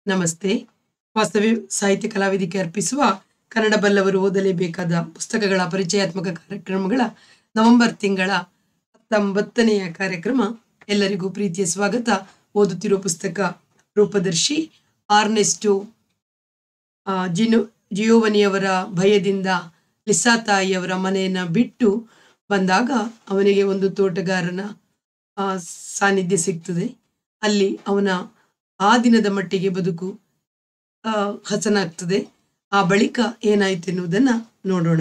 ನಮಸ್ತೆ ವಾಸ್ತವ್ಯ ಸಾಹಿತ್ಯ ಕಲಾವೇದಿಕೆ ಅರ್ಪಿಸುವ ಕನ್ನಡ ಬಲ್ಲವರು ಓದಲೇಬೇಕಾದ ಪುಸ್ತಕಗಳ ಪರಿಚಯಾತ್ಮಕ ಕಾರ್ಯಕ್ರಮಗಳ ನವೆಂಬರ್ ತಿಂಗಳ ಹತ್ತೊಂಬತ್ತನೆಯ ಕಾರ್ಯಕ್ರಮ ಎಲ್ಲರಿಗೂ ಪ್ರೀತಿಯ ಸ್ವಾಗತ ಓದುತ್ತಿರುವ ಪುಸ್ತಕ ರೂಪದರ್ಶಿ ಆರ್ನೆಸ್ಟು ಆ, ಜಿನು ಜಿಯೋವನಿಯವರ ಭಯದಿಂದ ಲಿಸಾ ತಾಯಿಯವರ ಮನೆಯನ್ನು ಬಿಟ್ಟು ಬಂದಾಗ ಅವನಿಗೆ ಒಂದು ತೋಟಗಾರನ ಆ, ಸಾನ್ನಿಧ್ಯ ಸಿಗ್ತದೆ ಅಲ್ಲಿ ಅವನ ಆ ದಿನದ ಮಟ್ಟಿಗೆ ಬದುಕು ಆ, ಹಸನಾಗ್ತದೆ ಆ ಬಳಿಕ ಏನಾಯ್ತು ಎನ್ನುವುದನ್ನ ನೋಡೋಣ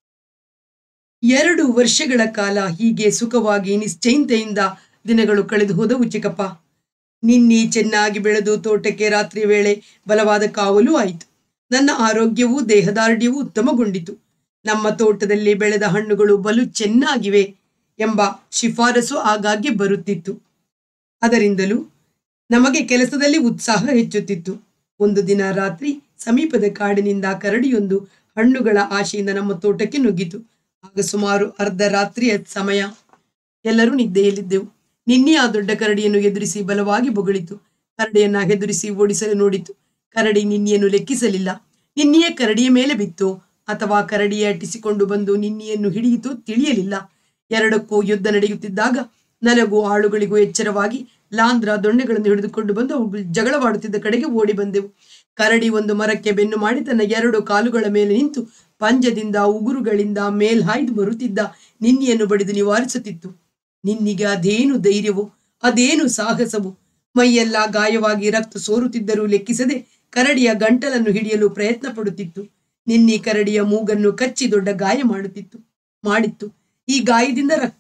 ಎರಡು ವರ್ಷಗಳ ಕಾಲ ಹೀಗೆ ಸುಖವಾಗಿ ನಿಶ್ಚೈಂತೆಯಿಂದ ದಿನಗಳು ಕಳೆದು ಹೋದವು ಚಿಕ್ಕಪ್ಪ ನಿನ್ನೆ ಚೆನ್ನಾಗಿ ಬೆಳೆದು ತೋಟಕ್ಕೆ ರಾತ್ರಿ ವೇಳೆ ಬಲವಾದ ಕಾವಲು ಆಯಿತು ನನ್ನ ಆರೋಗ್ಯವೂ ದೇಹದಾರ್ಢ್ಯವೂ ಉತ್ತಮಗೊಂಡಿತು ನಮ್ಮ ತೋಟದಲ್ಲಿ ಬೆಳೆದ ಹಣ್ಣುಗಳು ಬಲು ಚೆನ್ನಾಗಿವೆ ಎಂಬ ಶಿಫಾರಸು ಆಗಾಗ್ಗೆ ಬರುತ್ತಿತ್ತು ಅದರಿಂದಲೂ ನಮಗೆ ಕೆಲಸದಲ್ಲಿ ಉತ್ಸಾಹ ಹೆಚ್ಚುತ್ತಿತ್ತು ಒಂದು ದಿನ ರಾತ್ರಿ ಸಮೀಪದ ಕಾಡಿನಿಂದ ಕರಡಿಯೊಂದು ಹಣ್ಣುಗಳ ಆಶೆಯಿಂದ ನಮ್ಮ ತೋಟಕ್ಕೆ ನುಗ್ಗಿತು ಆಗ ಸುಮಾರು ಅರ್ಧ ರಾತ್ರಿಯ ಸಮಯ ಎಲ್ಲರೂ ನಿದ್ದೆಯಲ್ಲಿದ್ದೆವು ನಿನ್ನೆ ಆ ದೊಡ್ಡ ಕರಡಿಯನ್ನು ಎದುರಿಸಿ ಬಲವಾಗಿ ಬೊಗಳಿತು ಕರಡಿಯನ್ನ ಹೆದರಿಸಿ ಓಡಿಸಲು ನೋಡಿತು ಕರಡಿ ನಿನ್ನೆಯನ್ನು ಲೆಕ್ಕಿಸಲಿಲ್ಲ ನಿನ್ನೆಯೇ ಕರಡಿಯ ಮೇಲೆ ಬಿತ್ತು ಅಥವಾ ಕರಡಿಯ ಅಟ್ಟಿಸಿಕೊಂಡು ಬಂದು ನಿನ್ನೆಯನ್ನು ಹಿಡಿಯಿತು ತಿಳಿಯಲಿಲ್ಲ ಎರಡಕ್ಕೂ ಯುದ್ಧ ನಡೆಯುತ್ತಿದ್ದಾಗ ನನಗೂ ಆಳುಗಳಿಗೂ ಎಚ್ಚರವಾಗಿ ಲಾಂದ್ರ ದೊಣ್ಣೆಗಳನ್ನು ಹಿಡಿದುಕೊಂಡು ಬಂದು ಅವುಗಳು ಜಗಳವಾಡುತ್ತಿದ್ದ ಕಡೆಗೆ ಓಡಿ ಬಂದೆವು ಕರಡಿ ಒಂದು ಮರಕ್ಕೆ ಬೆನ್ನು ಮಾಡಿ ತನ್ನ ಎರಡು ಕಾಲುಗಳ ಮೇಲೆ ನಿಂತು ಪಂಜದಿಂದ ಉಗುರುಗಳಿಂದ ಮೇಲ್ಹಾಯ್ದು ಬರುತ್ತಿದ್ದ ನಿನ್ನೆಯನ್ನು ಬಡಿದು ನಿವಾರಿಸುತ್ತಿತ್ತು ನಿನ್ನಿಗೆ ಅದೇನು ಧೈರ್ಯವು ಅದೇನು ಸಾಹಸವು ಮೈಯೆಲ್ಲ ಗಾಯವಾಗಿ ರಕ್ತ ಸೋರುತ್ತಿದ್ದರೂ ಲೆಕ್ಕಿಸದೆ ಕರಡಿಯ ಗಂಟಲನ್ನು ಹಿಡಿಯಲು ಪ್ರಯತ್ನ ಪಡುತ್ತಿತ್ತು ನಿನ್ನಿ ಕರಡಿಯ ಮೂಗನ್ನು ಕಚ್ಚಿ ದೊಡ್ಡ ಗಾಯ ಮಾಡುತ್ತಿತ್ತು ಮಾಡಿತ್ತು ಈ ಗಾಯದಿಂದ ರಕ್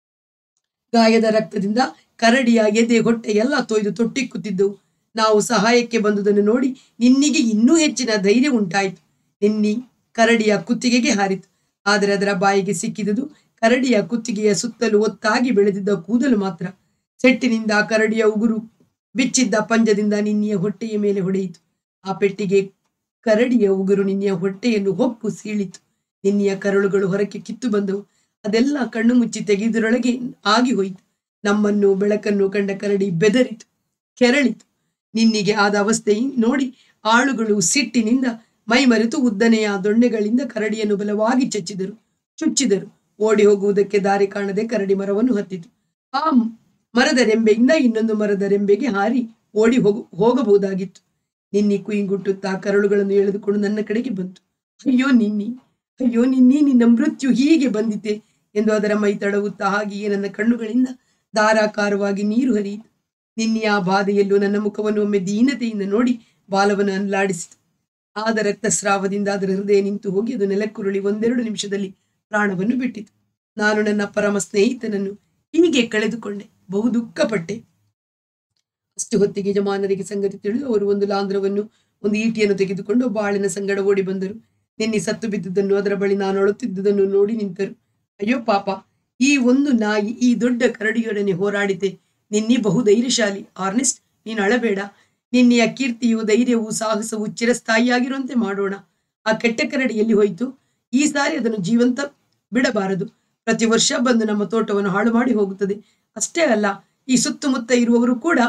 ಗಾಯದ ರಕ್ತದಿಂದ ಕರಡಿಯ ಎದೆ ಹೊಟ್ಟೆ ಎಲ್ಲ ತೊಯ್ದು ತೊಟ್ಟಿಕ್ಕುತ್ತಿದ್ದವು ನಾವು ಸಹಾಯಕ್ಕೆ ಬಂದುದನ್ನು ನೋಡಿ ನಿನ್ನಿಗೆ ಇನ್ನೂ ಹೆಚ್ಚಿನ ಧೈರ್ಯ ಉಂಟಾಯಿತು ನಿನ್ನಿ ಕರಡಿಯ ಕುತ್ತಿಗೆಗೆ ಹಾರಿತು ಆದರೆ ಅದರ ಬಾಯಿಗೆ ಸಿಕ್ಕಿದುದು ಕರಡಿಯ ಕುತ್ತಿಗೆಯ ಸುತ್ತಲೂ ಒತ್ತಾಗಿ ಬೆಳೆದಿದ್ದ ಕೂದಲು ಮಾತ್ರ ಸೆಟ್ಟಿನಿಂದ ಕರಡಿಯ ಉಗುರು ಬಿಚ್ಚಿದ್ದ ಪಂಜದಿಂದ ನಿನ್ನೆಯ ಹೊಟ್ಟೆಯ ಮೇಲೆ ಹೊಡೆಯಿತು ಆ ಪೆಟ್ಟಿಗೆ ಕರಡಿಯ ಉಗುರು ನಿನ್ನೆಯ ಹೊಟ್ಟೆಯನ್ನು ಹೊಕ್ಕು ಸೀಳಿತು ನಿನ್ನೆಯ ಕರಳುಗಳು ಹೊರಕ್ಕೆ ಕಿತ್ತು ಬಂದವು ಅದೆಲ್ಲ ಕಣ್ಣು ಮುಚ್ಚಿ ತೆಗೆದರೊಳಗೆ ಆಗಿ ಹೋಯಿತು ನಮ್ಮನ್ನು ಬೆಳಕನ್ನು ಕಂಡ ಕರಡಿ ಬೆದರಿತು ಕೆರಳಿತು ನಿನ್ನಿಗೆ ಆದ ಅವಸ್ಥೆ ನೋಡಿ ಆಳುಗಳು ಸಿಟ್ಟಿನಿಂದ ಮೈ ಮರೆತು ಉದ್ದನೆಯ ದೊಣ್ಣೆಗಳಿಂದ ಕರಡಿಯನ್ನು ಬಲವಾಗಿ ಚಚ್ಚಿದರು ಚುಚ್ಚಿದರು ಓಡಿ ಹೋಗುವುದಕ್ಕೆ ದಾರಿ ಕಾಣದೆ ಕರಡಿ ಮರವನ್ನು ಹತ್ತಿತು ಆ ಮರದ ರೆಂಬೆಯಿಂದ ಇನ್ನೊಂದು ಮರದ ರೆಂಬೆಗೆ ಹಾರಿ ಓಡಿ ಹೋಗು ಹೋಗಬಹುದಾಗಿತ್ತು ನಿನ್ನಿ ಕುಯಿಂಗುಟ್ಟುತ್ತಾ ಕರಳುಗಳನ್ನು ಎಳೆದುಕೊಂಡು ನನ್ನ ಕಡೆಗೆ ಬಂತು ಅಯ್ಯೋ ನಿನ್ನಿ ಅಯ್ಯೋ ನಿನ್ನಿ ನಿನ್ನ ಮೃತ್ಯು ಹೀಗೆ ಬಂದಿತೆ ಎಂದು ಅದರ ಮೈ ತಡವುತ್ತಾ ಹಾಗೆಯೇ ನನ್ನ ಕಣ್ಣುಗಳಿಂದ ಧಾರಾಕಾರವಾಗಿ ನೀರು ಹರಿಯಿತು ನಿನ್ನೆಯ ಆ ಬಾಧೆಯಲ್ಲೂ ನನ್ನ ಮುಖವನ್ನು ಒಮ್ಮೆ ದೀನತೆಯಿಂದ ನೋಡಿ ಬಾಲವನ್ನು ಅಲ್ಲಾಡಿಸಿತು ಆದ ರಕ್ತಸ್ರಾವದಿಂದ ಅದರ ಹೃದಯ ನಿಂತು ಹೋಗಿ ಅದು ನೆಲಕ್ಕುರುಳಿ ಒಂದೆರಡು ನಿಮಿಷದಲ್ಲಿ ಪ್ರಾಣವನ್ನು ಬಿಟ್ಟಿತು ನಾನು ನನ್ನ ಪರಮ ಸ್ನೇಹಿತನನ್ನು ಹೀಗೆ ಕಳೆದುಕೊಂಡೆ ಬಹು ದುಃಖಪಟ್ಟೆ ಅಷ್ಟು ಹೊತ್ತಿಗೆ ಯಜಮಾನರಿಗೆ ಸಂಗತಿ ತಿಳಿದು ಅವರು ಒಂದು ಲಾಂಧ್ರವನ್ನು ಒಂದು ಈಟಿಯನ್ನು ತೆಗೆದುಕೊಂಡು ಬಾಳಿನ ಸಂಗಡ ಓಡಿ ಬಂದರು ನಿನ್ನೆ ಸತ್ತು ಬಿದ್ದುದನ್ನು ಅದರ ಬಳಿ ನಾನು ಅಳುತ್ತಿದ್ದುದನ್ನು ನೋಡಿ ನಿಂತರು ಅಯ್ಯೋ ಪಾಪ ಈ ಒಂದು ನಾಯಿ ಈ ದೊಡ್ಡ ಕರಡಿಯೊಡನೆ ಹೋರಾಡಿತೆ ನಿನ್ನೆ ಬಹು ಧೈರ್ಯಶಾಲಿ ಆರ್ನೆಸ್ಟ್ ನೀನು ಅಳಬೇಡ ನಿನ್ನೆಯ ಕೀರ್ತಿಯು ಧೈರ್ಯವು ಸಾಹಸವು ಚಿರಸ್ಥಾಯಿಯಾಗಿರುವಂತೆ ಮಾಡೋಣ ಆ ಕೆಟ್ಟ ಕರಡಿ ಎಲ್ಲಿ ಹೋಯಿತು ಈ ಸಾರಿ ಅದನ್ನು ಜೀವಂತ ಬಿಡಬಾರದು ಪ್ರತಿ ವರ್ಷ ಬಂದು ನಮ್ಮ ತೋಟವನ್ನು ಹಾಳು ಮಾಡಿ ಹೋಗುತ್ತದೆ ಅಷ್ಟೇ ಅಲ್ಲ ಈ ಸುತ್ತಮುತ್ತ ಇರುವವರು ಕೂಡ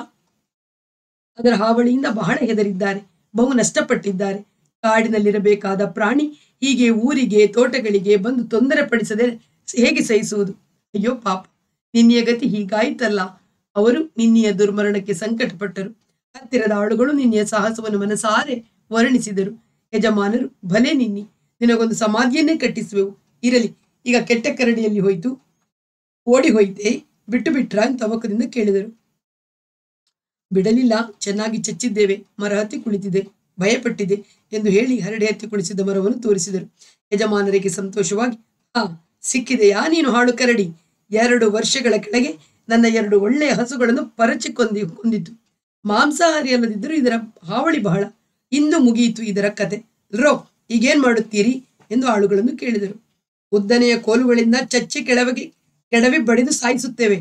ಅದರ ಹಾವಳಿಯಿಂದ ಬಹಳ ಹೆದರಿದ್ದಾರೆ ಬಹು ನಷ್ಟಪಟ್ಟಿದ್ದಾರೆ ಕಾಡಿನಲ್ಲಿರಬೇಕಾದ ಪ್ರಾಣಿ ಹೀಗೆ ಊರಿಗೆ ತೋಟಗಳಿಗೆ ಬಂದು ತೊಂದರೆ ಪಡಿಸದೆ ಹೇಗೆ ಸಹಿಸುವುದು ಅಯ್ಯೋ ಪಾಪ ನಿನ್ನೆಯ ಗತಿ ಹೀಗಾಯಿತಲ್ಲ ಅವರು ನಿನ್ನೆಯ ದುರ್ಮರಣಕ್ಕೆ ಸಂಕಟಪಟ್ಟರು ಹತ್ತಿರದ ಆಳುಗಳು ನಿನ್ನೆಯ ಸಾಹಸವನ್ನು ಮನಸಾರೆ ವರ್ಣಿಸಿದರು ಯಜಮಾನರು ಭಲೆ ನಿನ್ನಿ ನಿನಗೊಂದು ಸಮಾಧಿಯನ್ನೇ ಕಟ್ಟಿಸುವೆವು ಇರಲಿ ಈಗ ಕೆಟ್ಟ ಕರಡಿಯಲ್ಲಿ ಹೋಯಿತು ಓಡಿ ಹೋಯಿತೆ ಬಿಟ್ಟು ಬಿಟ್ರ ಅಂತ ತವಕದಿಂದ ಕೇಳಿದರು ಬಿಡಲಿಲ್ಲ ಚೆನ್ನಾಗಿ ಚಚ್ಚಿದ್ದೇವೆ ಮರ ಹತ್ತಿ ಕುಳಿತಿದೆ ಭಯಪಟ್ಟಿದೆ ಎಂದು ಹೇಳಿ ಹರಡೆ ಹತ್ತಿ ಕುಳಿಸಿದ ಮರವನ್ನು ತೋರಿಸಿದರು ಯಜಮಾನರಿಗೆ ಸಂತೋಷವಾಗಿ ಹಾ ಸಿಕ್ಕಿದೆಯಾ ನೀನು ಹಾಳು ಕರಡಿ ಎರಡು ವರ್ಷಗಳ ಕೆಳಗೆ ನನ್ನ ಎರಡು ಒಳ್ಳೆಯ ಹಸುಗಳನ್ನು ಪರಚಿ ಕೊಂದಿ ಕೊಂದಿತು ಮಾಂಸಾಹಾರಿ ಅಲ್ಲದಿದ್ದರೂ ಇದರ ಹಾವಳಿ ಬಹಳ ಇಂದು ಮುಗಿಯಿತು ಇದರ ಕತೆ ರೋ ಈಗೇನ್ ಮಾಡುತ್ತೀರಿ ಎಂದು ಆಳುಗಳನ್ನು ಕೇಳಿದರು ಉದ್ದನೆಯ ಕೋಲುಗಳಿಂದ ಚಚ್ಚಿ ಕೆಳಗೆ ಕೆಡವಿ ಬಡಿದು ಸಾಯಿಸುತ್ತೇವೆ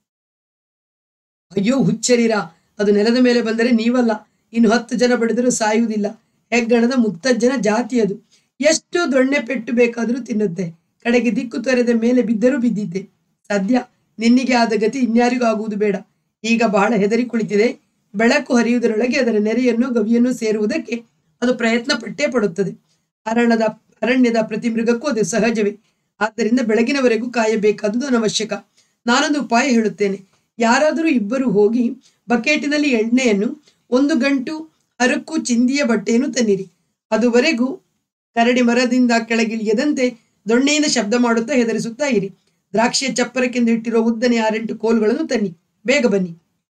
ಅಯ್ಯೋ ಹುಚ್ಚರಿರ ಅದು ನೆಲದ ಮೇಲೆ ಬಂದರೆ ನೀವಲ್ಲ ಇನ್ನು ಹತ್ತು ಜನ ಬಡಿದರೂ ಸಾಯುವುದಿಲ್ಲ ಹೆಗ್ಗಣದ ಮುತ್ತಜ್ಜನ ಜಾತಿ ಅದು ಎಷ್ಟು ದೊಣ್ಣೆ ಪೆಟ್ಟು ಬೇಕಾದರೂ ತಿನ್ನುತ್ತೆ ಕಡೆಗೆ ದಿಕ್ಕು ತೊರೆದ ಮೇಲೆ ಬಿದ್ದರೂ ಬಿದ್ದಿದ್ದೆ ಸದ್ಯ ನಿನ್ನಿಗೆ ಆದ ಗತಿ ಇನ್ಯಾರಿಗೂ ಆಗುವುದು ಬೇಡ ಈಗ ಬಹಳ ಹೆದರಿ ಕುಳಿತಿದೆ ಬೆಳಕು ಹರಿಯುವುದರೊಳಗೆ ಅದರ ನೆರೆಯನ್ನು ಗವಿಯನ್ನು ಸೇರುವುದಕ್ಕೆ ಅದು ಪ್ರಯತ್ನ ಪಟ್ಟೇ ಪಡುತ್ತದೆ ಅರಣ್ಯದ ಅರಣ್ಯದ ಪ್ರತಿ ಮೃಗಕ್ಕೂ ಅದು ಸಹಜವೇ ಆದ್ದರಿಂದ ಬೆಳಗಿನವರೆಗೂ ಕಾಯಬೇಕಾದುದು ಅನವಶ್ಯಕ ನಾನೊಂದು ಉಪಾಯ ಹೇಳುತ್ತೇನೆ ಯಾರಾದರೂ ಇಬ್ಬರು ಹೋಗಿ ಬಕೆಟಿನಲ್ಲಿ ಎಣ್ಣೆಯನ್ನು ಒಂದು ಗಂಟು ಹರಕು ಚಿಂದಿಯ ಬಟ್ಟೆಯನ್ನು ತನ್ನಿರಿ ಅದುವರೆಗೂ ಕರಡಿ ಮರದಿಂದ ಕೆಳಗಿಳಿಯದಂತೆ ದೊಣ್ಣೆಯಿಂದ ಶಬ್ದ ಮಾಡುತ್ತಾ ಹೆದರಿಸುತ್ತಾ ಇರಿ ದ್ರಾಕ್ಷಿಯ ಚಪ್ಪರಕ್ಕೆಂದು ಇಟ್ಟಿರುವ ಉದ್ದನೆ ಆರೆಂಟು ಕೋಲುಗಳನ್ನು ತನ್ನಿ ಬೇಗ ಬನ್ನಿ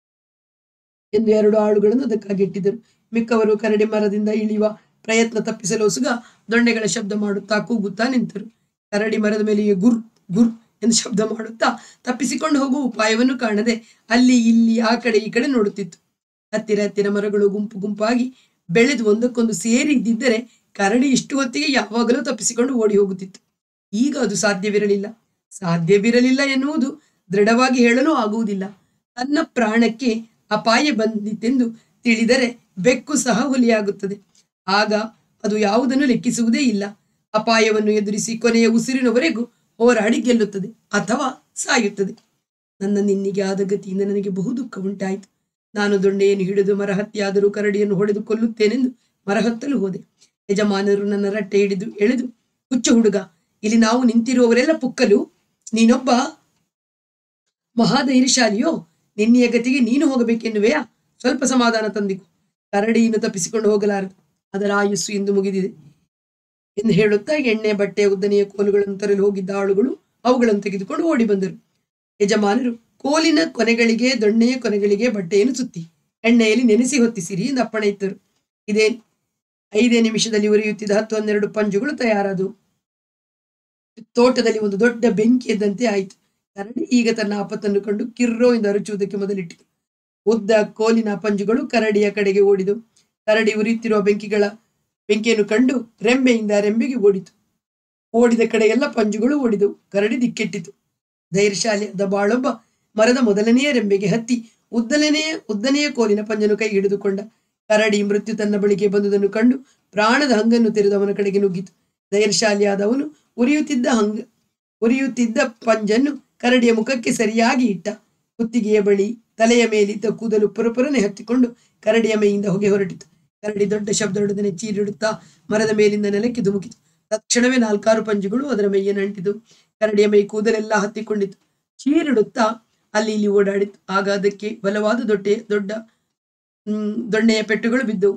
ಎಂದು ಎರಡು ಆಳುಗಳನ್ನು ಅದಕ್ಕಾಗಿ ಇಟ್ಟಿದ್ದರು ಮಿಕ್ಕವರು ಕರಡಿ ಮರದಿಂದ ಇಳಿಯುವ ಪ್ರಯತ್ನ ತಪ್ಪಿಸಲು ಹೊಸುಗ ದೊಣ್ಣೆಗಳ ಶಬ್ದ ಮಾಡುತ್ತಾ ಕೂಗುತ್ತಾ ನಿಂತರು ಕರಡಿ ಮರದ ಮೇಲೆಯೇ ಗುರ್ ಗುರ್ ಎಂದು ಶಬ್ದ ಮಾಡುತ್ತಾ ತಪ್ಪಿಸಿಕೊಂಡು ಹೋಗುವ ಉಪಾಯವನ್ನು ಕಾಣದೆ ಅಲ್ಲಿ ಇಲ್ಲಿ ಆ ಕಡೆ ಈ ಕಡೆ ನೋಡುತ್ತಿತ್ತು ಹತ್ತಿರ ಹತ್ತಿರ ಮರಗಳು ಗುಂಪು ಗುಂಪಾಗಿ ಬೆಳೆದು ಒಂದಕ್ಕೊಂದು ಸೇರಿ ಇದ್ದಿದ್ದರೆ ಕರಡಿ ಇಷ್ಟು ಹೊತ್ತಿಗೆ ಯಾವಾಗಲೂ ತಪ್ಪಿಸಿಕೊಂಡು ಓಡಿ ಹೋಗುತ್ತಿತ್ತು ಈಗ ಅದು ಸಾಧ್ಯವಿರಲಿಲ್ಲ ಸಾಧ್ಯವಿರಲಿಲ್ಲ ಎನ್ನುವುದು ದೃಢವಾಗಿ ಹೇಳಲು ಆಗುವುದಿಲ್ಲ ತನ್ನ ಪ್ರಾಣಕ್ಕೆ ಅಪಾಯ ಬಂದಿತೆಂದು ತಿಳಿದರೆ ಬೆಕ್ಕು ಸಹ ಹುಲಿಯಾಗುತ್ತದೆ ಆಗ ಅದು ಯಾವುದನ್ನು ಲೆಕ್ಕಿಸುವುದೇ ಇಲ್ಲ ಅಪಾಯವನ್ನು ಎದುರಿಸಿ ಕೊನೆಯ ಉಸಿರಿನವರೆಗೂ ಹೋರಾಡಿ ಗೆಲ್ಲುತ್ತದೆ ಅಥವಾ ಸಾಯುತ್ತದೆ ನನ್ನ ನಿನ್ನಿಗೆ ಆದ ಗತಿಯಿಂದ ನನಗೆ ಬಹು ದುಃಖ ಉಂಟಾಯಿತು ನಾನು ದೊಣ್ಣೆಯನ್ನು ಹಿಡಿದು ಮರಹತ್ಯಾದರೂ ಕರಡಿಯನ್ನು ಹೊಡೆದು ಕೊಲ್ಲುತ್ತೇನೆಂದು ಮರಹತ್ತಲು ಹೋದೆ ಯಜಮಾನರು ನನ್ನ ರಟ್ಟೆ ಹಿಡಿದು ಎಳೆದು ಹುಚ್ಚು ಹುಡುಗ ಇಲ್ಲಿ ನಾವು ನಿಂತಿರುವವರೆಲ್ಲ ಪುಕ್ಕಲು ನೀನೊಬ್ಬ ಮಹಾಧೈರ್ಯಶಾಲಿಯೋ ನಿನ್ನೆಯ ಗತಿಗೆ ನೀನು ಹೋಗಬೇಕೆನ್ನುವೆಯಾ ಸ್ವಲ್ಪ ಸಮಾಧಾನ ತಂದಿಕು ಕರಡಿಯನ್ನು ತಪ್ಪಿಸಿಕೊಂಡು ಹೋಗಲಾರದು ಅದರ ಆಯುಸ್ಸು ಇಂದು ಮುಗಿದಿದೆ ಎಂದು ಹೇಳುತ್ತಾ ಎಣ್ಣೆ ಬಟ್ಟೆ ಉದ್ದನೆಯ ಕೋಲುಗಳನ್ನು ತರಲು ಹೋಗಿದ್ದ ಆಳುಗಳು ಅವುಗಳನ್ನು ತೆಗೆದುಕೊಂಡು ಓಡಿ ಬಂದರು ಯಜಮಾನರು ಕೋಲಿನ ಕೊನೆಗಳಿಗೆ ದೊಣ್ಣೆಯ ಕೊನೆಗಳಿಗೆ ಬಟ್ಟೆಯನ್ನು ಸುತ್ತಿ ಎಣ್ಣೆಯಲ್ಲಿ ನೆನೆಸಿ ಹೊತ್ತಿಸಿರಿ ಎಂದು ಅಪ್ಪಣೆ ಇತ್ತರು ಇದೇ ಐದೇ ನಿಮಿಷದಲ್ಲಿ ಉರಿಯುತ್ತಿದ್ದ ಹತ್ತು ಹನ್ನೆರಡು ಪಂಜುಗಳು ತಯಾರಾದವು ತೋಟದಲ್ಲಿ ಒಂದು ದೊಡ್ಡ ಬೆಂಕಿ ಎದ್ದಂತೆ ಆಯಿತು ಕರಡಿ ಈಗ ತನ್ನ ಆಪತ್ತನ್ನು ಕಂಡು ಕಿರ್ರೋ ಎಂದು ಅರಚುವುದಕ್ಕೆ ಮೊದಲಿಟ್ಟಿತು ಉದ್ದ ಕೋಲಿನ ಪಂಜುಗಳು ಕರಡಿಯ ಕಡೆಗೆ ಓಡಿದವು ಕರಡಿ ಉರಿಯುತ್ತಿರುವ ಬೆಂಕಿಗಳ ಬೆಂಕಿಯನ್ನು ಕಂಡು ರೆಂಬೆಯಿಂದ ರೆಂಬೆಗೆ ಓಡಿತು ಓಡಿದ ಕಡೆಗೆಲ್ಲ ಪಂಜುಗಳು ಓಡಿದವು ಕರಡಿ ದಿಕ್ಕೆಟ್ಟಿತು ಧೈರ್ಯಶಾಲಿಯಾದ ಬಾಳೊಬ್ಬ ಮರದ ಮೊದಲನೆಯ ರೆಂಬೆಗೆ ಹತ್ತಿ ಉದ್ದಲನೆಯ ಉದ್ದನೆಯ ಕೋಲಿನ ಪಂಜನ್ನು ಕೈ ಹಿಡಿದುಕೊಂಡ ಕರಡಿ ಮೃತ್ಯು ತನ್ನ ಬಳಿಗೆ ಬಂದುದನ್ನು ಕಂಡು ಪ್ರಾಣದ ಹಂಗನ್ನು ತೆರೆದು ಅವನ ಕಡೆಗೆ ನುಗ್ಗಿತು ಧೈರ್ಯಶಾಲಿಯಾದವನು ಉರಿಯುತ್ತಿದ್ದ ಹಂಗ ಉರಿಯುತ್ತಿದ್ದ ಪಂಜನ್ನು ಕರಡಿಯ ಮುಖಕ್ಕೆ ಸರಿಯಾಗಿ ಇಟ್ಟ ಕುತ್ತಿಗೆಯ ಬಳಿ ತಲೆಯ ಮೇಲಿದ್ದ ಕೂದಲು ಪುರಪುರನೆ ಹತ್ತಿಕೊಂಡು ಕರಡಿಯ ಮೈಯಿಂದ ಹೊಗೆ ಹೊರಟಿತು ಕರಡಿ ದೊಡ್ಡ ಶಬ್ದದೊಡನೆ ಚೀರಿಡುತ್ತಾ ಮರದ ಮೇಲಿಂದ ನೆಲಕ್ಕೆ ಧುಮುಕಿತು ತಕ್ಷಣವೇ ನಾಲ್ಕಾರು ಪಂಜುಗಳು ಅದರ ಮೈಯನ್ನು ಅಂಟಿತು ಕರಡಿಯ ಮೈ ಕೂದಲೆಲ್ಲ ಹತ್ತಿಕೊಂಡಿತು ಚೀರಿಡುತ್ತಾ ಅಲ್ಲಿ ಇಲ್ಲಿ ಓಡಾಡಿತು ಆಗ ಅದಕ್ಕೆ ಬಲವಾದ ದೊಡ್ಡ ದೊಡ್ಡ ಹ್ಮ್ ದೊಣ್ಣೆಯ ಪೆಟ್ಟುಗಳು ಬಿದ್ದವು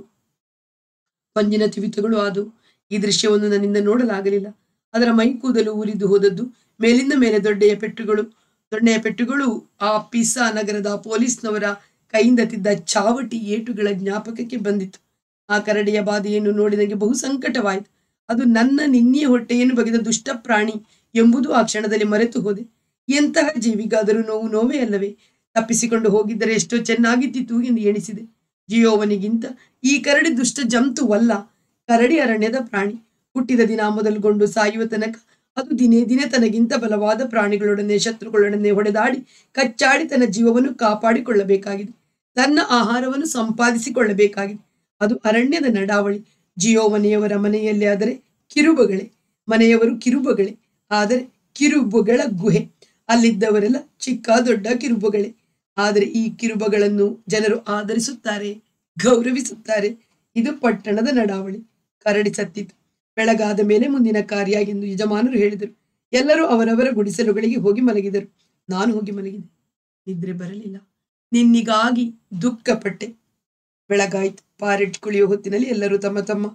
ಪಂಜಿನ ತಿವಿತಗಳು ಆದವು ಈ ದೃಶ್ಯವನ್ನು ನನ್ನಿಂದ ನೋಡಲಾಗಲಿಲ್ಲ ಅದರ ಮೈ ಕೂದಲು ಉರಿದು ಹೋದದ್ದು ಮೇಲಿಂದ ಮೇಲೆ ದೊಡ್ಡೆಯ ಪೆಟ್ಟುಗಳು ದೊಣ್ಣೆಯ ಪೆಟ್ಟುಗಳು ಆ ಪಿಸಾ ನಗರದ ಪೊಲೀಸ್ನವರ ಕೈಯಿಂದ ತಿದ್ದ ಚಾವಟಿ ಏಟುಗಳ ಜ್ಞಾಪಕಕ್ಕೆ ಬಂದಿತು ಆ ಕರಡಿಯ ಬಾಧೆಯನ್ನು ನೋಡಿ ನನಗೆ ಬಹು ಸಂಕಟವಾಯಿತು ಅದು ನನ್ನ ನಿನ್ನೆಯ ಹೊಟ್ಟೆಯನ್ನು ಬಗೆದ ದುಷ್ಟ ಪ್ರಾಣಿ ಎಂಬುದು ಆ ಕ್ಷಣದಲ್ಲಿ ಮರೆತು ಹೋದೆ ಎಂತಹ ಜೀವಿಗಾದರೂ ನೋವು ನೋವೇ ಅಲ್ಲವೇ ತಪ್ಪಿಸಿಕೊಂಡು ಹೋಗಿದ್ದರೆ ಎಷ್ಟೋ ಚೆನ್ನಾಗಿದ್ದಿತು ಎಂದು ಎಣಿಸಿದೆ ಜಿಯೋವನಿಗಿಂತ ಈ ಕರಡಿ ದುಷ್ಟ ಜಂತುವಲ್ಲ ಕರಡಿ ಅರಣ್ಯದ ಪ್ರಾಣಿ ಹುಟ್ಟಿದ ದಿನ ಮೊದಲುಗೊಂಡು ಸಾಯುವ ತನಕ ಅದು ದಿನೇ ದಿನೇ ತನಗಿಂತ ಬಲವಾದ ಪ್ರಾಣಿಗಳೊಡನೆ ಶತ್ರುಗಳೊಡನೆ ಹೊಡೆದಾಡಿ ಕಚ್ಚಾಡಿ ತನ್ನ ಜೀವವನ್ನು ಕಾಪಾಡಿಕೊಳ್ಳಬೇಕಾಗಿದೆ ತನ್ನ ಆಹಾರವನ್ನು ಸಂಪಾದಿಸಿಕೊಳ್ಳಬೇಕಾಗಿದೆ ಅದು ಅರಣ್ಯದ ನಡಾವಳಿ ಜಿಯೋವನೆಯವರ ಮನೆಯಲ್ಲಿ ಆದರೆ ಕಿರುಬಗಳೇ ಮನೆಯವರು ಕಿರುಬಗಳೇ ಆದರೆ ಕಿರುಬಗಳ ಗುಹೆ ಅಲ್ಲಿದ್ದವರೆಲ್ಲ ಚಿಕ್ಕ ದೊಡ್ಡ ಕಿರುಬಗಳೇ ಆದರೆ ಈ ಕಿರುಬಗಳನ್ನು ಜನರು ಆದರಿಸುತ್ತಾರೆ ಗೌರವಿಸುತ್ತಾರೆ ಇದು ಪಟ್ಟಣದ ನಡಾವಳಿ ಕರಡಿ ಸತ್ತಿತು ಬೆಳಗಾದ ಮೇಲೆ ಮುಂದಿನ ಕಾರ್ಯ ಎಂದು ಯಜಮಾನರು ಹೇಳಿದರು ಎಲ್ಲರೂ ಅವರವರ ಗುಡಿಸಲುಗಳಿಗೆ ಹೋಗಿ ಮಲಗಿದರು ನಾನು ಹೋಗಿ ಮಲಗಿದೆ ನಿದ್ರೆ ಬರಲಿಲ್ಲ ನಿನ್ನಿಗಾಗಿ ದುಃಖಪಟ್ಟೆ ಬೆಳಗಾಯಿತು ಪಾರೆಟ್ ಕುಳಿಯುವ ಹೊತ್ತಿನಲ್ಲಿ ಎಲ್ಲರೂ ತಮ್ಮ ತಮ್ಮ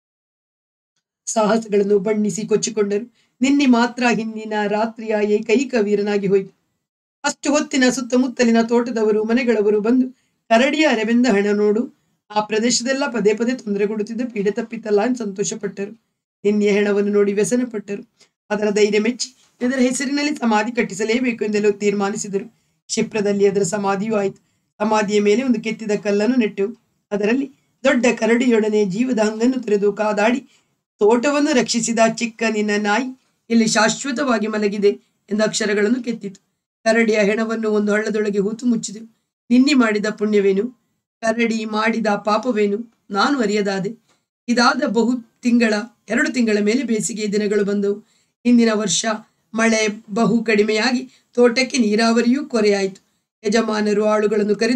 ಸಾಹಸಗಳನ್ನು ಬಣ್ಣಿಸಿ ಕೊಚ್ಚಿಕೊಂಡರು ನಿನ್ನೆ ಮಾತ್ರ ಹಿಂದಿನ ರಾತ್ರಿಯ ಏಕೈಕ ವೀರನಾಗಿ ಹೋಯಿತು ಅಷ್ಟು ಹೊತ್ತಿನ ಸುತ್ತಮುತ್ತಲಿನ ತೋಟದವರು ಮನೆಗಳವರು ಬಂದು ಕರಡಿಯ ಅರೆಬೆಂದ ಹಣ ನೋಡು ಆ ಪ್ರದೇಶದೆಲ್ಲ ಪದೇ ಪದೇ ತೊಂದರೆ ಕೊಡುತ್ತಿದ್ದ ಪೀಡೆ ತಪ್ಪಿತಲ್ಲ ಎಂದು ಸಂತೋಷಪಟ್ಟರು ನಿನ್ನೆಯ ಹೆಣವನ್ನು ನೋಡಿ ವ್ಯಸನ ಪಟ್ಟರು ಅದರ ಧೈರ್ಯ ಮೆಚ್ಚಿ ಇದರ ಹೆಸರಿನಲ್ಲಿ ಸಮಾಧಿ ಕಟ್ಟಿಸಲೇಬೇಕು ಎಂದೆಲ್ಲೂ ತೀರ್ಮಾನಿಸಿದರು ಕ್ಷಿಪ್ರದಲ್ಲಿ ಅದರ ಸಮಾಧಿಯೂ ಆಯಿತು ಸಮಾಧಿಯ ಮೇಲೆ ಒಂದು ಕೆತ್ತಿದ ಕಲ್ಲನ್ನು ನೆಟ್ಟೆವು ಅದರಲ್ಲಿ ದೊಡ್ಡ ಕರಡಿಯೊಡನೆ ಜೀವದ ಹಂಗನ್ನು ತೆರೆದು ಕಾದಾಡಿ ತೋಟವನ್ನು ರಕ್ಷಿಸಿದ ಚಿಕ್ಕ ನಿನ್ನ ನಾಯಿ ಇಲ್ಲಿ ಶಾಶ್ವತವಾಗಿ ಮಲಗಿದೆ ಎಂದ ಅಕ್ಷರಗಳನ್ನು ಕೆತ್ತಿತು ಕರಡಿಯ ಹೆಣವನ್ನು ಒಂದು ಹಳ್ಳದೊಳಗೆ ಹೂತು ಮುಚ್ಚಿದೆವು ನಿನ್ನೆ ಮಾಡಿದ ಪುಣ್ಯವೇನು ಕರಡಿ ಮಾಡಿದ ಪಾಪವೇನು ನಾನು ಅರಿಯದಾದೆ ಇದಾದ ಬಹು ತಿಂಗಳ ಎರಡು ತಿಂಗಳ ಮೇಲೆ ಬೇಸಿಗೆ ದಿನಗಳು ಬಂದವು ಹಿಂದಿನ ವರ್ಷ ಮಳೆ ಬಹು ಕಡಿಮೆಯಾಗಿ ತೋಟಕ್ಕೆ ನೀರಾವರಿಯೂ ಕೊರೆಯಾಯಿತು ಯಜಮಾನರು ಆಳುಗಳನ್ನು ಕರೆದು